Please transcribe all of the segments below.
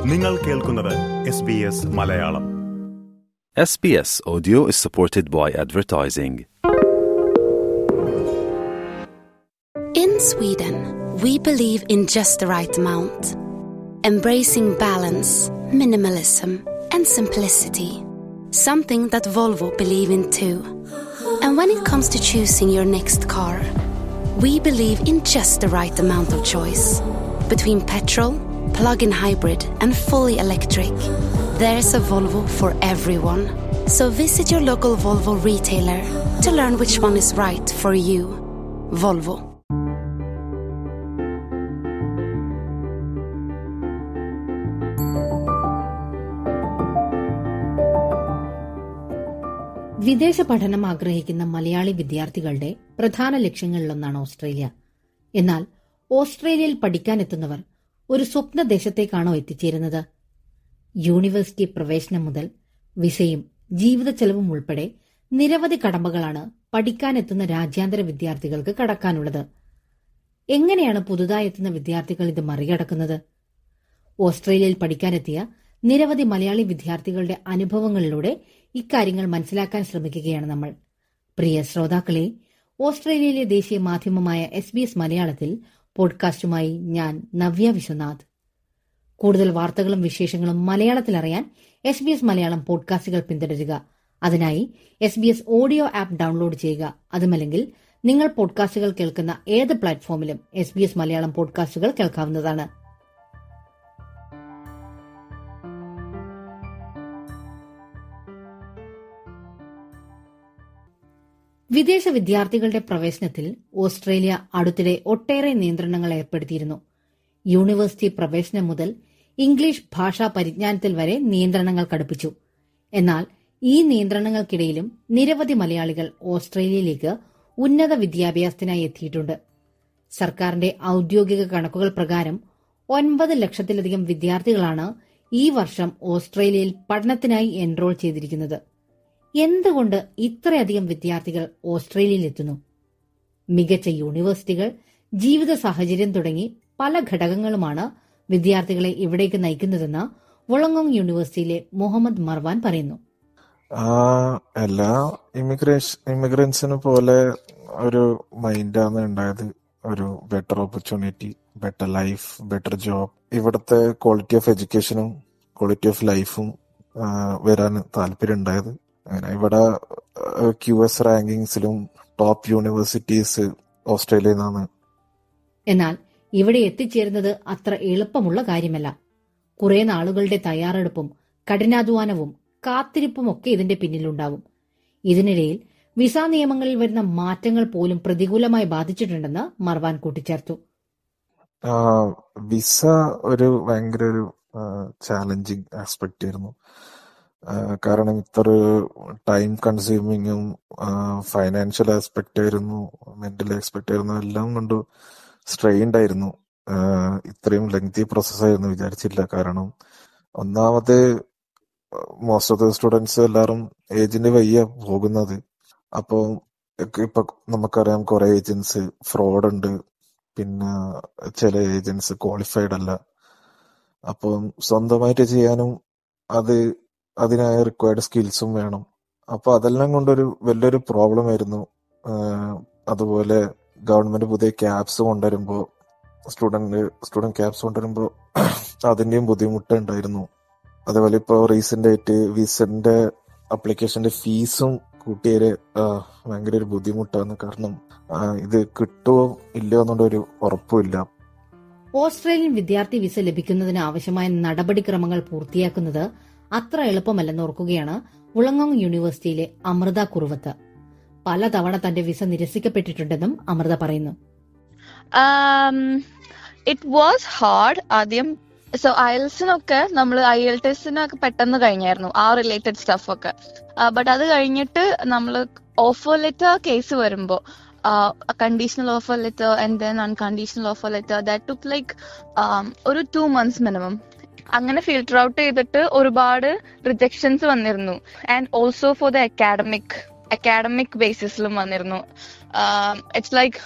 നിങ്ങൾ കേൾക്കുന്നത് S B S Malayalam SBS Audio is supported by advertising. In Sweden, we believe in just the right amount, embracing balance, minimalism, and simplicity. Something that Volvo believe in too. And when it comes to choosing your next car, we believe in just the right amount of choice. Between petrol, plug-in hybrid, and fully electric, there's a Volvo for everyone. So visit your local Volvo retailer to learn which one is right for you. Volvo. വിദേശ പഠനം ആഗ്രഹിക്കുന്ന മലയാളി വിദ്യാർത്ഥികളുടെ പ്രധാന ലക്ഷ്യങ്ങളിലൊന്നാണ് Australia എന്നാൽ ഓസ്ട്രേലിയയിൽ പഠിക്കാനെത്തുന്നവർ ഒരു സ്വപ്ന ദേശത്തേക്കാണോ എത്തിച്ചേരുന്നത് university പ്രവേശനം മുതൽ വിസയും ജീവിത ചെലവും ഉൾപ്പെടെ നിരവധി കടമ്പകളാണ് പഠിക്കാനെത്തുന്ന രാജ്യാന്തര വിദ്യാർത്ഥികൾക്ക് കടക്കാനുള്ളത് എങ്ങനെയാണ് പുതുതായി എത്തുന്ന വിദ്യാർത്ഥികൾ ഇത് മറികടക്കുന്നത് ഓസ്ട്രേലിയയിൽ പഠിക്കാനെത്തിയ നിരവധി മലയാളി വിദ്യാർത്ഥികളുടെ അനുഭവങ്ങളിലൂടെ ഇക്കാര്യങ്ങൾ മനസ്സിലാക്കാൻ ശ്രമിക്കുകയാണ് നമ്മൾ പ്രിയ ശ്രോതാക്കളെ ഓസ്ട്രേലിയയിലെ ദേശീയ മാധ്യമമായ എസ് ബി എസ് മലയാളത്തിൽ പോഡ്കാസ്റ്റുമായി ഞാൻ നവ്യ വിശ്വനാഥ് കൂടുതൽ വാർത്തകളും വിശേഷങ്ങളും മലയാളത്തിൽ അറിയാൻ എസ് ബി എസ് മലയാളം പോഡ്കാസ്റ്റുകൾ പിന്തുടരുക അതിനായി S B S audio app download ചെയ്യുക അതുമല്ലെങ്കിൽ നിങ്ങൾ പോഡ്കാസ്റ്റുകൾ കേൾക്കുന്ന ഏത് പ്ലാറ്റ്ഫോമിലും എസ് ബി എസ് മലയാളം പോഡ്കാസ്റ്റുകൾ കേൾക്കാവുന്നതാണ് വിദേശ വിദ്യാർത്ഥികളുടെ പ്രവേശനത്തിൽ ഓസ്ട്രേലിയ അടുത്തിടെ ഒട്ടേറെ നിയന്ത്രണങ്ങൾ ഏർപ്പെടുത്തിയിരുന്നു യൂണിവേഴ്സിറ്റി പ്രവേശനം മുതൽ ഇംഗ്ലീഷ് ഭാഷാ പരിജ്ഞാനത്തിൽ വരെ നിയന്ത്രണങ്ങൾ കടുപ്പിച്ചു എന്നാൽ ഈ നിയന്ത്രണങ്ങൾക്കിടയിലും നിരവധി മലയാളികൾ ഓസ്ട്രേലിയയിലേക്ക് ഉന്നത വിദ്യാഭ്യാസത്തിനായി എത്തിയിട്ടുണ്ട് സർക്കാരിന്റെ ഔദ്യോഗിക കണക്കുകൾ പ്രകാരം ഒൻപത് ലക്ഷത്തിലധികം വിദ്യാർത്ഥികളാണ് ഈ വർഷം ഓസ്ട്രേലിയയിൽ പഠനത്തിനായി എൻറോൾ ചെയ്തിരിക്കുന്നത് എന്തുകൊണ്ട് ഇത്രയധികം വിദ്യാർത്ഥികൾ ഓസ്ട്രേലിയയിൽ എത്തുന്നു മികച്ച യൂണിവേഴ്സിറ്റികൾ ജീവിത സാഹചര്യം തുടങ്ങി പല ഘടകങ്ങളുമാണ് വിദ്യാർത്ഥികളെ ഇവിടേക്ക് നയിക്കുന്നതെന്ന് വൊളങ്ങോങ് യൂണിവേഴ്സിറ്റിയിലെ മുഹമ്മദ് മർവാൻ പറയുന്നു ആ എല്ലാ ഇമിഗ്രേഷൻ ഇമിഗ്രൻസിന് പോലെ ഒരു മൈൻഡാണ് ഉണ്ടായത് ഒരു better opportunity better life better job ഇവിടുത്തെ ക്വാളിറ്റി ഓഫ് എഡ്യൂക്കേഷനും ക്വാളിറ്റി ഓഫ് ലൈഫും വരാൻ താല്പര്യം ഉണ്ടായത് അങ്ങനെ ഇവിടെ ക്യു എസ് റാങ്കിങ്സിലും ടോപ്പ് യൂണിവേഴ്സിറ്റീസ് ഓസ്ട്രേലിയയിൽ നിന്നാണ് എന്നാൽ ഇവിടെ എത്തിച്ചേരുന്നത് അത്ര എളുപ്പമുള്ള കാര്യമല്ല കുറെ നാളുകളുടെ തയ്യാറെടുപ്പും കഠിനാധ്വാനവും കാത്തിരിപ്പും ഒക്കെ ഇതിന്റെ പിന്നിലുണ്ടാവും ഇതിനിടയിൽ വിസ നിയമങ്ങളിൽ വരുന്ന മാറ്റങ്ങൾ പോലും പ്രതികൂലമായി ബാധിച്ചിട്ടുണ്ടെന്ന് മർവാൻ കൂട്ടിച്ചേർത്തു വിസ ഒരു ഭയങ്കര ഒരു ചാലഞ്ചിങ് ആസ്പെക്ട് ആയിരുന്നു കാരണം ഇത്ര ടൈം കൺസ്യൂമിങ്ങും ഫൈനാൻഷ്യൽ ആസ്പെക്ട് ആയിരുന്നു മെന്റൽ ആസ്പെക്ട് ആയിരുന്നു എല്ലാം കൊണ്ട് സ്ട്രെയിൻഡ് ആയിരുന്നു ഇത്രയും ലെങ്തി പ്രോസസ് ആയിരുന്നു വിചാരിച്ചില്ല കാരണം ഒന്നാമത് മോസ്റ്റ് ഓഫ് ദ സ്റ്റുഡൻസ് എല്ലാവരും ഏജിന്റെ വയ്യ പോകുന്നത് അപ്പോൾ ഇപ്പൊ നമുക്കറിയാം കുറെ ഏജൻസ് ഫ്രോഡ് ഉണ്ട് പിന്നെ ചില ഏജൻസ് ക്വാളിഫൈഡ് അല്ല അപ്പം സ്വന്തമായിട്ട് ചെയ്യാനും അത് അതിനായ റിക്വയർഡ് സ്കിൽസും വേണം അപ്പൊ അതെല്ലാം കൊണ്ടൊരു വലിയൊരു പ്രോബ്ലം ആയിരുന്നു അതുപോലെ ഗവൺമെന്റ് പുതിയ ക്യാപ്സ് കൊണ്ടുവരുമ്പോ സ്റ്റുഡന്റ് സ്റ്റുഡന്റ് ക്യാപ്സ് കൊണ്ടുവരുമ്പോ അതിന്റെയും ബുദ്ധിമുട്ട് ഉണ്ടായിരുന്നു അതേപോലെ ഇപ്പൊ റീസെന്റ് ആയിട്ട് വിസന്റെ അപ്ലിക്കേഷന്റെ ഫീസും കൂട്ടിയൊരു ഭയങ്കര ഒരു ബുദ്ധിമുട്ടാണ് കാരണം ഇത് കിട്ടുമോ ഇല്ലയോ എന്നുള്ളൊരു ഉറപ്പുമില്ല ഓസ്ട്രേലിയൻ വിദ്യാർത്ഥി വിസ ലഭിക്കുന്നതിന് ആവശ്യമായ നടപടിക്രമങ്ങൾ പൂർത്തിയാക്കുന്നത് അത്ര എളുപ്പമല്ലെന്ന് ഓർക്കുകയാണ് ഉളങ്ങോങ് യൂണിവേഴ്സിറ്റിയിലെ അമൃത കുറുവത്ത് പലതവണ തന്റെ വിസ നിരസിക്കപ്പെട്ടിട്ടുണ്ടെന്നും അമൃത പറയുന്നു ഇറ്റ് വാസ് ഹാർഡ് ആദ്യം സോ അയൽസിനൊക്കെ നമ്മൾ ഐ എൽ ടെസ്റ്റിനൊക്കെ പെട്ടെന്ന് കഴിഞ്ഞായിരുന്നു ആ റിലേറ്റഡ് സ്റ്റഫ് ഒക്കെ ബട്ട് അത് കഴിഞ്ഞിട്ട് നമ്മൾ ഓഫർ ലെറ്റർ കേസ് വരുമ്പോൾ conditional offer letter and then unconditional offer letter that took like ഒരു ടു മന്ത്സ് മിനിമം അങ്ങനെ ഫിൽട്ടർ ഔട്ട് ചെയ്തിട്ട് ഒരുപാട് റിജക്ഷൻസ് വന്നിരുന്നു and also for the academic academic ബേസിസിലും വന്നിരുന്നു it's like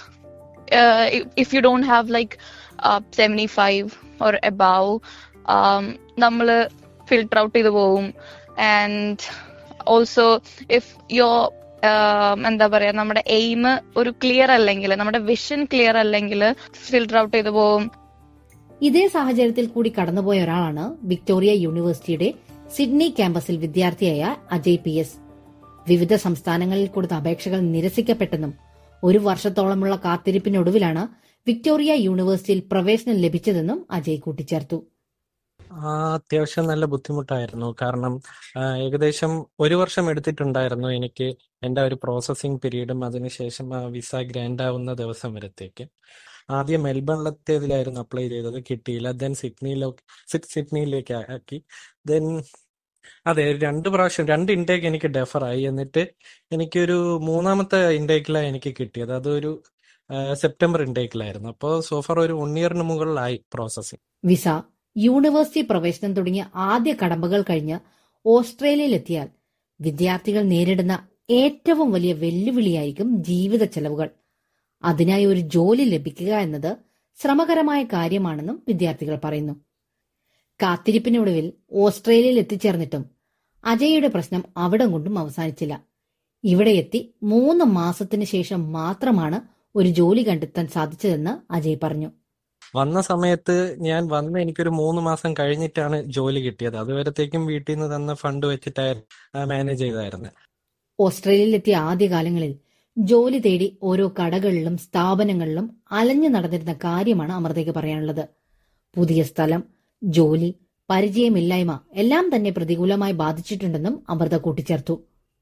if you don't have like seventy five or above um, നമ്മൾ filter out ചെയ്തു പോവും ആൻഡ് ഓൾസോ ഇഫ് യോ എന്താ പറയാ നമ്മുടെ എയിം ഒരു ക്ലിയർ അല്ലെങ്കിൽ നമ്മുടെ വിഷൻ ക്ലിയർ അല്ലെങ്കിൽ ഫിൽട്ടർ ഔട്ട് ചെയ്തു പോവും ഇതേ സാഹചര്യത്തിൽ കൂടി കടന്നുപോയ ഒരാളാണ് വിക്ടോറിയ യൂണിവേഴ്സിറ്റിയുടെ സിഡ്നി ക്യാമ്പസിൽ വിദ്യാർത്ഥിയായ അജയ് പി എസ് വിവിധ സംസ്ഥാനങ്ങളിൽ കൊടുത്ത അപേക്ഷകൾ നിരസിക്കപ്പെട്ടെന്നും ഒരു വർഷത്തോളമുള്ള കാത്തിരിപ്പിനൊടുവിലാണ് വിക്ടോറിയ യൂണിവേഴ്സിറ്റിയിൽ പ്രവേശനം ലഭിച്ചതെന്നും അജയ് കൂട്ടിച്ചേർത്തു ആ അത്യാവശ്യം നല്ല ബുദ്ധിമുട്ടായിരുന്നു കാരണം ആ, ഏകദേശം ഒരു വർഷം എടുത്തിട്ടുണ്ടായിരുന്നു എനിക്ക് എൻ്റെ ഒരു പ്രോസസ്സിംഗ് പീരീഡും അതിനുശേഷം ആ വിസ ഗ്രാൻഡ് ആവുന്ന ദിവസം വരത്തേക്ക് ആദ്യം മെൽബണിലത്തേതിലായിരുന്നു അപ്ലൈ ചെയ്തത് കിട്ടിയില്ല ദെൻ സിഡ്നിയിലോ സി- സിഡ്നിയിലേക്ക് ആക്കി ദെൻ അതെ രണ്ട് പ്രാവശ്യം രണ്ട് ഇൻടേക്ക് എനിക്ക് ഡെഫർ ആയി എന്നിട്ട് എനിക്കൊരു മൂന്നാമത്തെ ഇൻടേക്കിലാണ് എനിക്ക് കിട്ടിയത് അതൊരു ആ, സെപ്റ്റംബർ ഇൻടേക്കിലായിരുന്നു അപ്പോൾ സോഫർ ഒരു വൺ ഇയറിന് മുകളിലായി പ്രോസസ്സിംഗ് വിസ യൂണിവേഴ്സിറ്റി പ്രവേശനം തുടങ്ങിയ ആദ്യ കടമ്പകൾ കഴിഞ്ഞ് ഓസ്ട്രേലിയയിലെത്തിയാൽ വിദ്യാർത്ഥികൾ നേരിടുന്ന ഏറ്റവും വലിയ വെല്ലുവിളിയായിരിക്കും ജീവിത ചെലവുകൾ അതിനായി ഒരു ജോലി ലഭിക്കുക എന്നത് ശ്രമകരമായ കാര്യമാണെന്നും വിദ്യാർത്ഥികൾ പറയുന്നു കാത്തിരിപ്പിനൊടുവിൽ ഓസ്ട്രേലിയയിൽ എത്തിച്ചേർന്നിട്ടും അജയുടെ പ്രശ്നം അവിടം കൊണ്ടും അവസാനിച്ചില്ല ഇവിടെ എത്തി മൂന്ന് മാസത്തിന് ശേഷം മാത്രമാണ് ഒരു ജോലി കണ്ടെത്താൻ സാധിച്ചതെന്ന് അജയ് പറഞ്ഞു വന്ന സമയത്ത് ഞാൻ വന്ന് എനിക്കൊരു മൂന്ന് മാസം കഴിഞ്ഞിട്ടാണ് ജോലി കിട്ടിയത് അതുവരത്തേക്കും വീട്ടിൽ നിന്ന് തന്ന ഫണ്ട് വെച്ചിട്ടായിരുന്നു മാനേജ് ചെയ്തായിരുന്നത് ഓസ്ട്രേലിയയിലെത്തിയ ആദ്യകാലങ്ങളിൽ ജോലി തേടി ഓരോ കടകളിലും സ്ഥാപനങ്ങളിലും അലഞ്ഞു നടന്നിരുന്ന കാര്യമാണ് അമൃതയ്ക്ക് പറയാനുള്ളത് പുതിയ സ്ഥലം ജോലി പരിചയമില്ലായ്മ എല്ലാം തന്നെ പ്രതികൂലമായി ബാധിച്ചിട്ടുണ്ടെന്നും അമൃത കൂട്ടിച്ചേർത്തു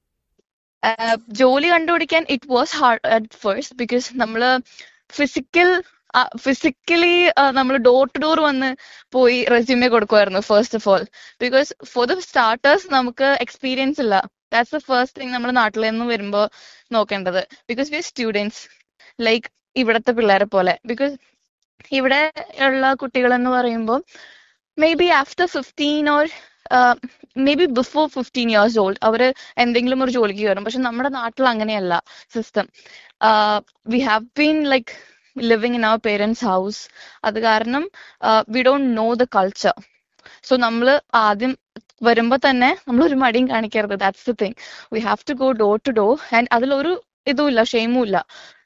ആഹ് ജോലി കണ്ടുപിടിക്കാൻ it was hard at first because നമ്മള് ഫിസിക്കൽ ഫിസിക്കലി നമ്മൾ ഡോർ ടു ഡോർ വന്ന് പോയി റെസ്യൂമെ കൊടുക്കുമായിരുന്നു first of all because for the starters നമുക്ക് എക്സ്പീരിയൻസ് ഇല്ല ദാറ്റ്സ് ദ ഫസ്റ്റ് തിങ് നമ്മുടെ നാട്ടിൽ നിന്ന് വരുമ്പോൾ നോക്കേണ്ടത് ബിക്കോസ് വി സ്റ്റുഡൻസ് ലൈക്ക് ഇവിടത്തെ പിള്ളേരെ പോലെ ബിക്കോസ് ഇവിടെ ഉള്ള കുട്ടികൾ എന്ന് പറയുമ്പോൾ may be after fifteen or may be before fifteen years old അവര് എന്തെങ്കിലും ഒരു ജോലിക്ക് കയറും പക്ഷെ നമ്മുടെ നാട്ടിൽ അങ്ങനെയല്ല system we have been like living in our parents house അത് കാരണം we don't know the culture so നമ്മൾ ആദ്യം വരുമ്പോൾ തന്നെ നമ്മൾ ഒരു മടിയും കാണിക്കരുത് that's the thing we have to go door to door and അതിലൊരു ഇതുമില്ല ഷെയിമും ഇല്ല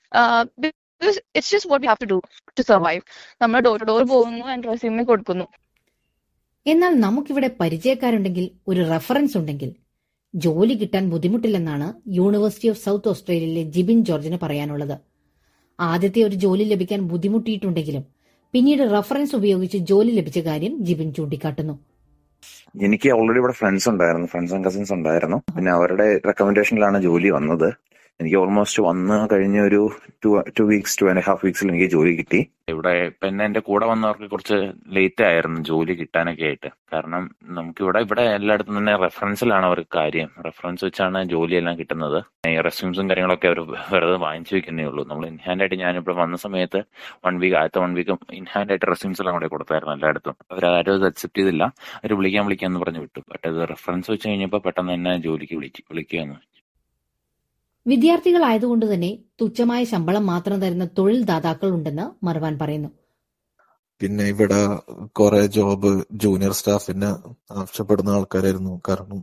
it's just what we have to do to survive നമ്മൾ ഡോർ ടു ഡോർ പോകുന്നു ആൻഡ് റെസ്യൂമെ കൊടുക്കുന്നു എന്നാൽ നമുക്കിവിടെ പരിചയക്കാരുണ്ടെങ്കിൽ ഒരു റെഫറൻസ് ഉണ്ടെങ്കിൽ ജോലി കിട്ടാൻ ബുദ്ധിമുട്ടില്ലെന്നാണ് യൂണിവേഴ്സിറ്റി ഓഫ് സൗത്ത് ഓസ്ട്രേലിയയിലെ ജിബിൻ ജോർജിന് പറയാനുള്ളത് ആദ്യത്തെ ഒരു ജോലി ലഭിക്കാൻ ബുദ്ധിമുട്ടിയിട്ടുണ്ടെങ്കിലും പിന്നീട് റെഫറൻസ് ഉപയോഗിച്ച് ജോലി ലഭിച്ച കാര്യം ജിബിൻ ചൂണ്ടിക്കാട്ടുന്നു എനിക്ക് ഓൾറെഡി ഇവിടെ ഫ്രണ്ട്സ് ഉണ്ടായിരുന്നു ഫ്രണ്ട്സ് ആൻഡ് കസിൻസ് ഉണ്ടായിരുന്നു പിന്നെ അവരുടെ റെക്കമെൻഡേഷനിലാണ് ജോലി വന്നത് എനിക്ക് ഓൾമോസ്റ്റ് വന്ന് കഴിഞ്ഞ ഒരു two two weeks two and half വീക്സിൽ എനിക്ക് ജോലി കിട്ടി ഇവിടെ പിന്നെ എന്റെ കൂടെ വന്നവർക്ക് കുറച്ച് ലേറ്റ് ആയിരുന്നു ജോലി കിട്ടാനൊക്കെ ആയിട്ട് കാരണം നമുക്ക് ഇവിടെ ഇവിടെ എല്ലായിടത്തും തന്നെ റെഫറൻസിലാണ് അവർക്ക് കാര്യം റെഫറൻസ് വെച്ചാണ് ജോലിയെല്ലാം കിട്ടുന്നത് ഈ റെസ്യൂംസും കാര്യങ്ങളൊക്കെ അവർ വെറുതെ വാങ്ങിച്ചു വെക്കുന്നേ ഉള്ളൂ നമ്മൾ ഇൻഹാൻഡ് ആയിട്ട് ഞാനിവിടെ വന്ന സമയത്ത് വൺ വീക്ക് ആദ്യത്തെ വൺ വീക്ക് ഇൻഹാൻഡ് ആയിട്ട് റെസ്യൂംസ് എല്ലാം കൂടെ കൊടുത്തായിരുന്നു എല്ലായിടത്തും അവരാരും അത് അക്സെപ്റ്റ് ചെയ്തില്ല അവർ വിളിക്കാൻ വിളിക്കാന്ന് പറഞ്ഞു വിട്ടു ബട്ട് അത് റെഫറൻസ് വെച്ച് കഴിഞ്ഞപ്പോൾ പെട്ടെന്ന് തന്നെ ജോലിക്ക് വിളിച്ചു വിളിക്കുകയെന്ന് വിദ്യാർത്ഥികളായതുകൊണ്ട് തന്നെ തുച്ഛമായ ശമ്പളം മാത്രം തരുന്ന തൊഴിൽ ദാതാക്കൾ ഉണ്ടെന്ന് മർവാൻ പറയുന്നു പിന്നെ ഇവിടെ കുറെ ജോബ് ജൂനിയർ സ്റ്റാഫിന് ആവശ്യപ്പെടുന്ന ആൾക്കാരായിരുന്നു കാരണം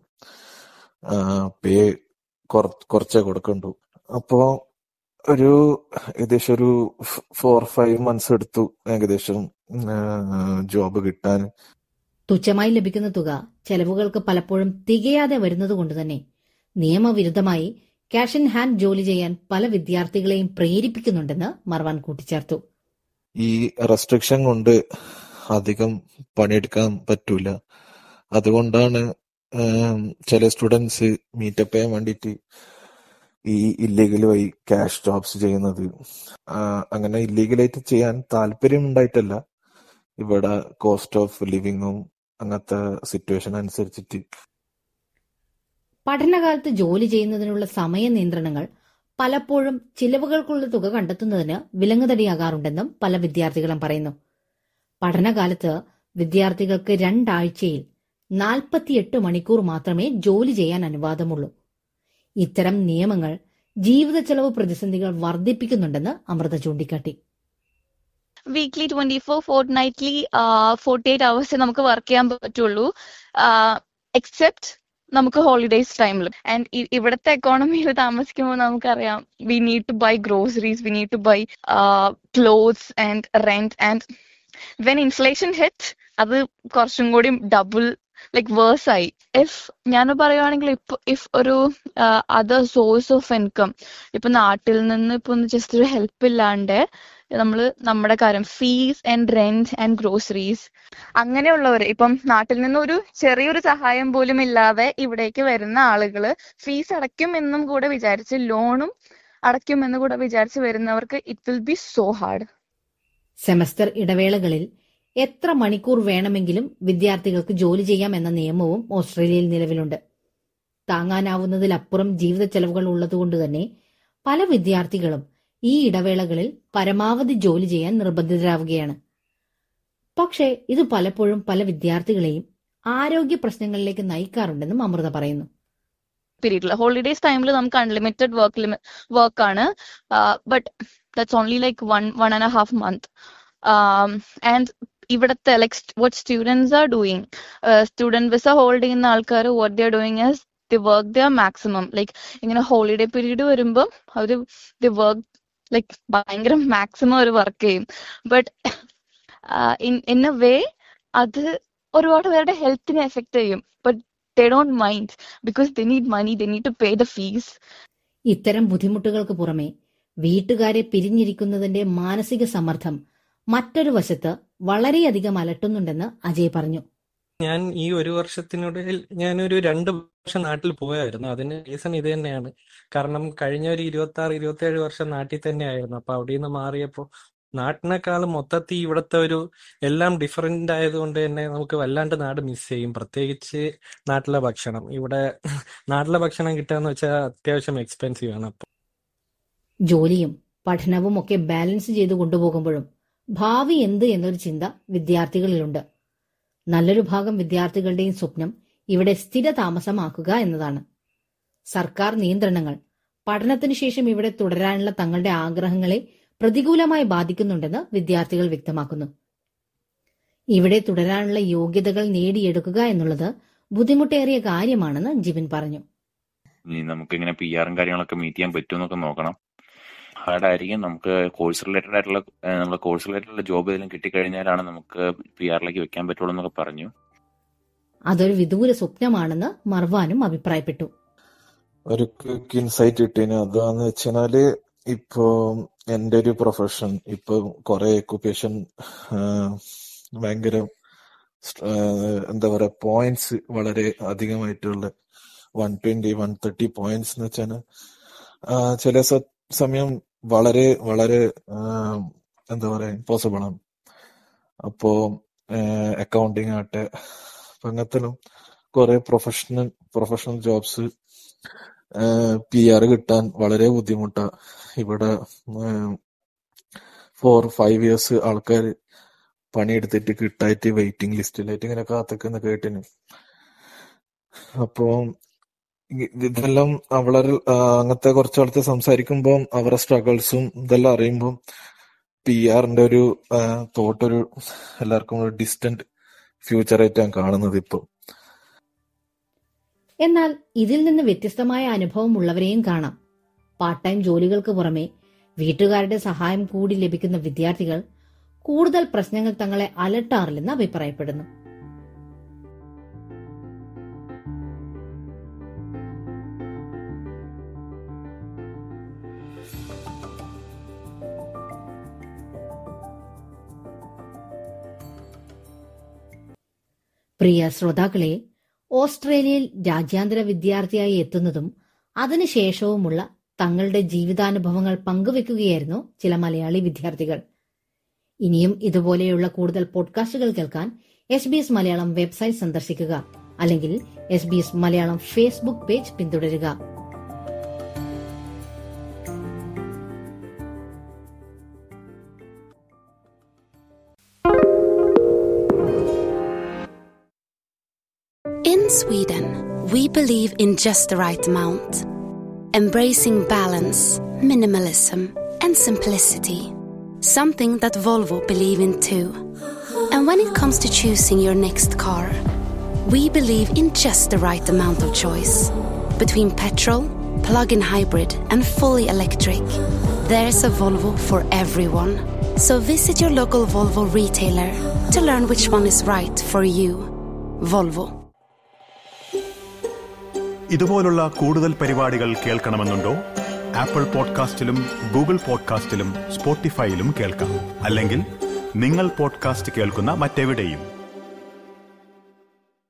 പേ കുറച്ചേ കൊടുക്കണ്ടു അപ്പോ ഒരു ഏകദേശം ഒരു ഫോർ ഫൈവ് മന്ത്സ് എടുത്തു ഏകദേശം ജോബ് കിട്ടാൻ തുച്ഛമായി ലഭിക്കുന്ന തുക ചെലവുകൾക്ക് പലപ്പോഴും തികയാതെ വരുന്നതുകൊണ്ട് തന്നെ നിയമവിരുദ്ധമായി ക്യാഷ് ഇൻ ഹാൻഡ് ജോലി ചെയ്യാൻ പല വിദ്യാർത്ഥികളെയും പ്രേരിപ്പിക്കുന്നുണ്ടെന്ന് മർവാൻ കൂട്ടിച്ചേർത്തു ഈ റെസ്ട്രിക്ഷൻ കൊണ്ട് അധികം പണിയെടുക്കാൻ പറ്റൂല അതുകൊണ്ടാണ് ചില സ്റ്റുഡൻസ് മീറ്റപ്പ് ചെയ്യാൻ വേണ്ടിയിട്ട് ഈ ഇല്ലീഗൽ വഴി ക്യാഷ് ജോബ്സ് ചെയ്യുന്നത് അങ്ങനെ ഇല്ലീഗലായിട്ട് ചെയ്യാൻ താല്പര്യം ഉണ്ടായിട്ടല്ല ഇവിടെ കോസ്റ്റ് ഓഫ് ലിവിങ്ങും അങ്ങനത്തെ സിറ്റുവേഷൻ അനുസരിച്ചിട്ട് പഠനകാലത്ത് ജോലി ചെയ്യുന്നതിനുള്ള സമയ നിയന്ത്രണങ്ങൾ പലപ്പോഴും ചിലവുകൾക്കുള്ള തുക കണ്ടെത്തുന്നതിന് വിലങ്ങുതടിയാകാറുണ്ടെന്നും പല വിദ്യാർത്ഥികളും പറയുന്നു പഠനകാലത്ത് വിദ്യാർത്ഥികൾക്ക് രണ്ടാഴ്ചയിൽ നാൽപ്പത്തിയെട്ട് മണിക്കൂർ മാത്രമേ ജോലി ചെയ്യാൻ അനുവാദമുള്ളൂ ഇത്തരം നിയമങ്ങൾ ജീവിത ചെലവ് പ്രതിസന്ധികൾ വർദ്ധിപ്പിക്കുന്നുണ്ടെന്ന് അമൃത ചൂണ്ടിക്കാട്ടി weekly twenty four fortnightly forty eight hours നമുക്ക് വർക്ക് ചെയ്യാൻ പറ്റുള്ളൂ എക്സെപ്റ്റ് നമുക്ക് ഹോളിഡേയ്സ് ടൈമിൽ ആൻഡ് ഇവിടുത്തെ എക്കോണമിയിൽ താമസിക്കുമ്പോൾ നമുക്കറിയാം we need to buy groceries we need to buy clothes and rent and when inflation hit അത് കുറച്ചും കൂടി ഡബിൾ ലൈക്ക് വേഴ്സ് ആയി ഇഫ് ഞാൻ പറയുവാണെങ്കിൽ ഇപ്പൊ ഇഫ് ഒരു അതർ സോഴ്സ് ഓഫ് ഇൻകം ഇപ്പൊ നാട്ടിൽ നിന്ന് ഇപ്പൊ ഒന്ന് ജസ്റ്റ് ഒരു ഹെൽപ്പ് ഇല്ലാണ്ട് നമ്മൾ നമ്മുടെ കാര്യം fees and rent and groceries അങ്ങനെയുള്ളവർ ഇപ്പം നാട്ടിൽ നിന്ന് ഒരു ചെറിയൊരു സഹായം പോലും ഇല്ലാതെ ഇവിടേക്ക് വരുന്ന ആളുകള് ഫീസ് അടയ്ക്കും എന്നും കൂടെ വിചാരിച്ച് ലോണും അടയ്ക്കും എന്ന് കൂടെ വിചാരിച്ച് വരുന്നവർക്ക് it will be so hard semester ഇടവേളകളിൽ എത്ര മണിക്കൂർ വേണമെങ്കിലും വിദ്യാർത്ഥികൾക്ക് ജോലി ചെയ്യാം എന്ന നിയമവും ഓസ്ട്രേലിയയിൽ നിലവിലുണ്ട് താങ്ങാനാവുന്നതിലപ്പുറം ജീവിത ചെലവുകൾ ഉള്ളതുകൊണ്ട് തന്നെ പല വിദ്യാർത്ഥികളും ഈ ഇടവേളകളിൽ പരമാവധി ജോലി ചെയ്യാൻ നിർബന്ധിതരാവുകയാണ് പക്ഷേ ഇത് പലപ്പോഴും പല വിദ്യാർത്ഥികളെയും ആരോഗ്യ പ്രശ്നങ്ങളിലേക്ക് നയിക്കാറുണ്ടെന്നും അമൃത പറയുന്നു പീരീഡിൽ ഹോളിഡേയ്സ് ടൈമിൽ നമുക്ക് അൺലിമിറ്റഡ് വർക്ക് വർക്ക് ആണ് but that's only like one one and half month and ഇവിടുത്തെ like what students are doing student visa hold ചെയ്യുന്ന ആൾക്കാർ what they are doing is the work the maximum like ഇങ്ങനെ holiday period വരുമ്പോൾ അവർ they work like ഭയങ്കര maximum അവർ work ചെയ്യും but in in a way അത് ഒരുപാട് പേരുടെ ഹെൽത്തിനെ എഫക്ട് ചെയ്യും but they don't mind because they need money they need to pay the fees ഇത്തരം ബുദ്ധിമുട്ടുകൾക്ക് പുറമെ വീട്ടുകാരെ പിരിഞ്ഞിരിക്കുന്നതിന്റെ മാനസിക സമ്മർദ്ദം മറ്റൊരു വശത്ത് വളരെയധികം അലട്ടുന്നുണ്ടെന്ന് അജയ് പറഞ്ഞു ഞാൻ ഈ ഒരു വർഷത്തിനുള്ളിൽ ഞാനൊരു രണ്ട് വർഷം നാട്ടിൽ പോയായിരുന്നു അതിന് റീസൺ ഇത് തന്നെയാണ് കാരണം കഴിഞ്ഞ ഒരു ഇരുപത്തി ആറ് ഇരുപത്തി ഏഴ് വർഷം നാട്ടിൽ തന്നെയായിരുന്നു അപ്പൊ അവിടെ നിന്ന് മാറിയപ്പോൾ നാട്ടിനേക്കാളും മൊത്തത്തിൽ ഇവിടുത്തെ ഒരു എല്ലാം ഡിഫറെന്റ് ആയതുകൊണ്ട് തന്നെ നമുക്ക് വല്ലാണ്ട് നാട് മിസ് ചെയ്യും പ്രത്യേകിച്ച് നാട്ടിലെ ഭക്ഷണം ഇവിടെ നാട്ടിലെ ഭക്ഷണം കിട്ടുകയെന്ന് വെച്ചാൽ അത്യാവശ്യം എക്സ്പെൻസീവ് ആണ് അപ്പൊ ജോലിയും പഠനവും ഒക്കെ ബാലൻസ് ചെയ്തു കൊണ്ടുപോകുമ്പോഴും ഭാവി എന്ത് എന്നൊരു ചിന്ത വിദ്യാർത്ഥികളിലുണ്ട് നല്ലൊരു ഭാഗം വിദ്യാർത്ഥികളുടെയും സ്വപ്നം ഇവിടെ സ്ഥിര താമസമാക്കുക എന്നതാണ് സർക്കാർ നിയന്ത്രണങ്ങൾ പഠനത്തിനു ശേഷം ഇവിടെ തുടരാനുള്ള തങ്ങളുടെ ആഗ്രഹങ്ങളെ പ്രതികൂലമായി ബാധിക്കുന്നുണ്ടെന്ന് വിദ്യാർത്ഥികൾ വ്യക്തമാക്കുന്നു ഇവിടെ തുടരാനുള്ള യോഗ്യതകൾ നേടിയെടുക്കുക എന്നുള്ളത് ബുദ്ധിമുട്ടേറിയ കാര്യമാണെന്ന് ജിബിൻ പറഞ്ഞു ഇനി നമുക്ക് ഇങ്ങനെ പി ആറും കാര്യങ്ങളൊക്കെ മീറ്റ് ചെയ്യാൻ പറ്റുമെന്നൊക്കെ നോക്കണം ഹാർഡായിരിക്കും നമുക്ക് കോഴ്സ് റിലേറ്റഡ് ആയിട്ടുള്ള നമ്മൾ കോഴ്സ് റിലേറ്റഡ് ഉള്ള ജോബ് ഏതെങ്കിലും കിട്ടിക്കഴിഞ്ഞാലാണ് നമുക്ക് പി ആറിലേക്ക് വെക്കാൻ പറ്റുള്ളൂ എന്നൊക്കെ പറഞ്ഞു അതൊരു വിദൂര സ്വപ്നമാണെന്ന് മർവാനും അഭിപ്രായപ്പെട്ടു ഒരു ക്വിക്ക് ഇൻസൈറ്റ് കിട്ടീന് അതാന്ന് വെച്ചാല് ഇപ്പോ എന്റെ ഒരു പ്രൊഫഷൻ ഇപ്പൊ കുറെ ഒക്കുപേഷൻ ഭയങ്കര എന്താ പറയാ പോയിന്റ്സ് വളരെ അധികമായിട്ടുള്ള one twenty one thirty points എന്ന് വെച്ചാൽ ചില സമയം വളരെ വളരെ എന്താ പറയാ ഇമ്പോസിബിൾ ആണ് അപ്പോ അക്കൗണ്ടിങ് ആട്ടെ അങ്ങനത്തിലും കുറെ professional professional jobs P R കിട്ടാൻ വളരെ ബുദ്ധിമുട്ടാ ഇവിടെ ഫോർ ഫൈവ് ഇയേഴ്സ് ആൾക്കാർ പണിയെടുത്തിട്ട് കിട്ടായിട്ട് വെയിറ്റിംഗ് ലിസ്റ്റിലായിട്ട് ഇങ്ങനെ കാത്തിക്കുന്ന കേട്ടിന് അപ്പോ ഇതെല്ലാം അവളെ അങ്ങനത്തെ കുറച്ചാളത്ത് സംസാരിക്കുമ്പോൾ അവരുടെ സ്ട്രഗിൾസും ഇതെല്ലാം അറിയുമ്പോൾ പി ആറിന്റെ ഒരു തോട്ടൊരു എല്ലാവർക്കും ഒരു ഡിസ്റ്റന്റ് ഫ്യൂച്ചറായിട്ടാണ് കാണുന്നത് ഇപ്പോൾ എന്നാൽ ഇതിൽ നിന്ന് വ്യത്യസ്തമായ അനുഭവം ഉള്ളവരെയും കാണാം പാർട്ട് ടൈം ജോലികൾക്ക് പുറമെ വീട്ടുകാരുടെ സഹായം കൂടി ലഭിക്കുന്ന വിദ്യാർത്ഥികൾ കൂടുതൽ പ്രശ്നങ്ങൾ തങ്ങളെ അലട്ടാറില്ലെന്ന് അഭിപ്രായപ്പെടുന്നു പ്രിയ ശ്രോതാക്കളെ ഓസ്ട്രേലിയയിൽ രാജ്യാന്തര വിദ്യാർത്ഥിയായി എത്തുന്നതും അതിനുശേഷവുമുള്ള തങ്ങളുടെ ജീവിതാനുഭവങ്ങൾ പങ്കുവെക്കുകയായിരുന്നു ചില മലയാളി വിദ്യാർത്ഥികൾ ഇനിയും ഇതുപോലെയുള്ള കൂടുതൽ പോഡ്കാസ്റ്റുകൾ കേൾക്കാൻ S B S Malayalam website സന്ദർശിക്കുക അല്ലെങ്കിൽ S B S Malayalam Facebook page പിന്തുടരുക In Sweden, we believe in just the right amount, embracing balance, minimalism, and simplicity. something that Volvo believe in too. And when it comes to choosing your next car, we believe in just the right amount of choice. Between petrol, plug-in hybrid and fully electric, there's a Volvo for everyone. So visit your local Volvo retailer to learn which one is right for you. Volvo. ഇതുപോലുള്ള കൂടുതൽ പരിപാടികൾ കേൾക്കണമെന്നുണ്ടോ apple പോഡ്കാസ്റ്റിലും Google പോഡ്കാസ്റ്റിലും സ്പോട്ടിഫൈയിലും കേൾക്കാം അല്ലെങ്കിൽ നിങ്ങൾ podcast കേൾക്കുന്ന മറ്റെവിടെയും